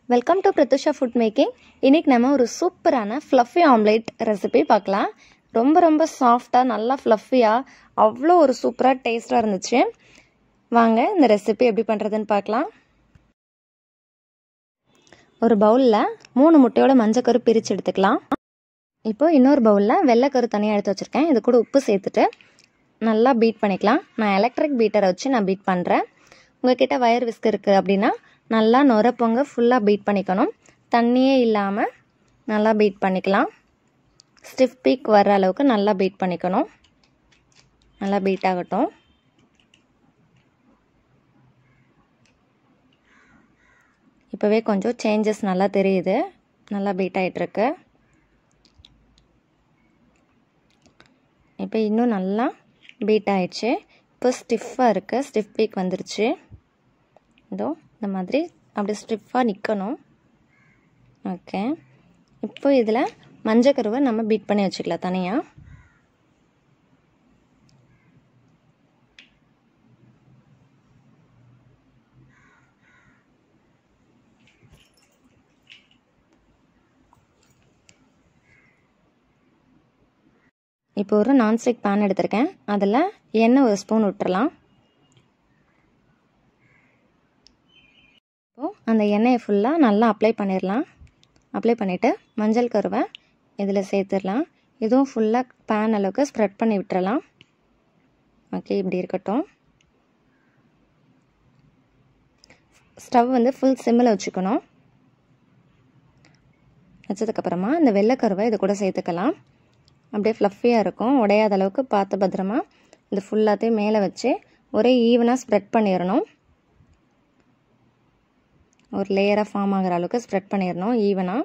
welcome to Prathusha food making இன்றைக்கி நம்ம ஒரு சூப்பரான ஃப்ளஃபி ஆம்லேட் ரெசிபி பார்க்கலாம் ரொம்ப ரொம்ப சாஃப்டாக நல்லா ஃப்ளஃபியாக அவ்வளோ ஒரு சூப்பராக டேஸ்ட்டாக இருந்துச்சு வாங்க இந்த ரெசிபி எப்படி பண்ணுறதுன்னு பார்க்கலாம் ஒரு பவுலில் மூணு முட்டையோட மஞ்சக்கரு பிரித்து எடுத்துக்கலாம் இப்போ இன்னொரு பவுலில் வெள்ளைக்கரு தனியாக எடுத்து வச்சுருக்கேன் இது கூட உப்பு சேர்த்துட்டு நல்லா பீட் பண்ணிக்கலாம் நான் எலக்ட்ரிக் பீட்டரை வச்சு நான் பீட் பண்ணுறேன் உங்ககிட்ட வயர் விஸ்க் இருக்குது அப்படின்னா நல்லா நுரப்பொங்க ஃபுல்லாக பீட் பண்ணிக்கணும் தண்ணியே இல்லாமல் நல்லா பீட் பண்ணிக்கலாம் ஸ்டிஃப் பீக் வர்ற அளவுக்கு நல்லா பீட் பண்ணிக்கணும் நல்லா பீட் ஆகட்டும் இப்போவே கொஞ்சம் சேஞ்சஸ் நல்லா தெரியுது நல்லா பீட் ஆகிட்டுருக்கு இப்போ இன்னும் நல்லா பீட் ஆயிடுச்சு இப்போ ஸ்டிஃபாக இருக்குது ஸ்டிஃப் பீக் வந்துருச்சு இதோ இந்த மாதிரி அப்படி ஸ்டிஃபாக நிற்கணும் ஓகே இப்போ இதில் மஞ்சக்கருவை நம்ம பீட் பண்ணி வச்சுக்கலாம் தனியாக இப்போ ஒரு நான்ஸ்டிக் பேன் எடுத்திருக்கேன் அதில் எண்ணெய் ஒரு ஸ்பூன் விட்டுறலாம் இப்போது அந்த எண்ணெயை ஃபுல்லாக நல்லா அப்ளை பண்ணிடலாம் அப்ளை பண்ணிவிட்டு மஞ்சள் கருவை இதில் சேர்த்துடலாம் இதுவும் ஃபுல்லாக பேன் அளவுக்கு ஸ்ப்ரெட் பண்ணி விட்டுறலாம் ஓகே இப்படி இருக்கட்டும் ஸ்டவ் வந்து ஃபுல் சிம்மில் வச்சுக்கணும் வச்சதுக்கப்புறமா இந்த வெள்ளைக்கருவை இது கூட சேர்த்துக்கலாம் அப்படியே ஃப்ளஃபியாக இருக்கும் உடையாத அளவுக்கு பார்த்து பத்திரமா இது ஃபுல்லாத்தையும் மேலே வச்சு ஒரே ஈவனாக ஸ்ப்ரெட் பண்ணிடணும் ஒரு லேயராக ஃபார்ம் ஆகிற அளவுக்கு ஸ்ப்ரெட் பண்ணிடணும் ஈவனாக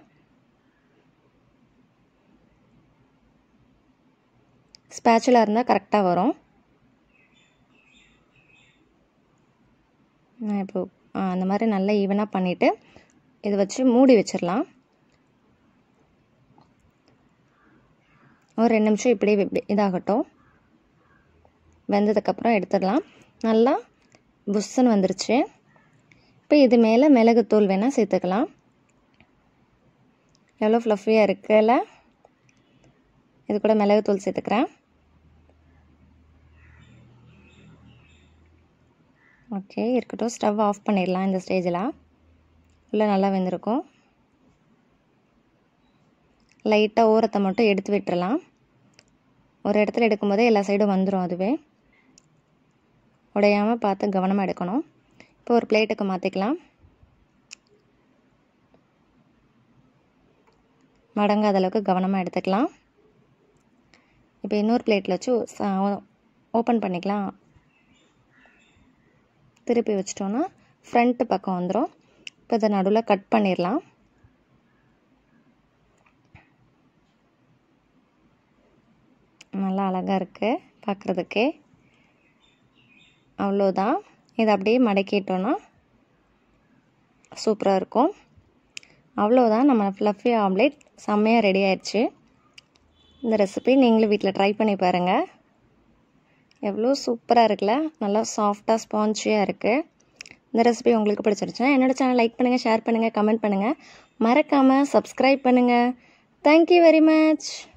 ஸ்பேச்சுலாக இருந்தால் கரெக்டாக வரும் நான் இப்போ அந்த மாதிரி நல்லா ஈவனாக பண்ணிவிட்டு இதை வச்சு மூடி வச்சிடலாம் ஒரு ரெண்டு நிமிஷம் இப்படியே இதாகட்டும் வெந்ததுக்கப்புறம் எடுத்துடலாம் நல்லா புஷ்ஷுன்னு வந்துருச்சு இப்போ இது மேலே மிளகுத்தூள் வேணால் சேர்த்துக்கலாம் எவ்வளோ ஃப்ளஃபியாக இருக்குல்ல இது கூட மிளகுத்தூள் சேர்த்துக்கிறேன் ஓகே இருக்கட்டும் ஸ்டவ் ஆஃப் பண்ணிடலாம் இந்த ஸ்டேஜில் உள்ளே நல்லா வெந்திருக்கும் லைட்டாக ஓரத்தை மட்டும் எடுத்து விட்டுறலாம் ஒரு இடத்துல எடுக்கும்போதே எல்லா சைடும் வந்துடும் அதுவே உடையாமல் பார்த்து கவனமாக எடுக்கணும் இப்போ ஒரு பிளேட்டுக்கு மாற்றிக்கலாம் மடங்காத அளவுக்கு கவனமாக எடுத்துக்கலாம் இப்போ இன்னொரு பிளேட்டில் வச்சு ஓப்பன் பண்ணிக்கலாம் திருப்பி வச்சிட்டோன்னா ஃப்ரண்ட்டு பக்கம் வந்துடும் இப்போ இதை நடுவில் கட் பண்ணிடலாம் நல்லா அழகாக இருக்குது பார்க்குறதுக்கே அவ்வளோதான் இதை அப்படியே மடக்கிட்டோன்னா சூப்பராக இருக்கும் அவ்வளோதான் நம்ம ஃப்ளஃபி ஆம்லேட் செம்மையாக ரெடி ஆயிடுச்சு இந்த ரெசிபி நீங்களும் வீட்டில் ட்ரை பண்ணி பாருங்கள் எவ்வளோ சூப்பராக இருக்குல்ல நல்லா சாஃப்டாக ஸ்பான்ச்சியாக இருக்குது இந்த ரெசிபி உங்களுக்கு பிடிச்சிருச்சுன்னா என்னோடய சேனல் லைக் பண்ணுங்கள் ஷேர் பண்ணுங்கள் கமெண்ட் பண்ணுங்கள் மறக்காமல் சப்ஸ்கிரைப் பண்ணுங்கள் தேங்க்யூ வெரி மச்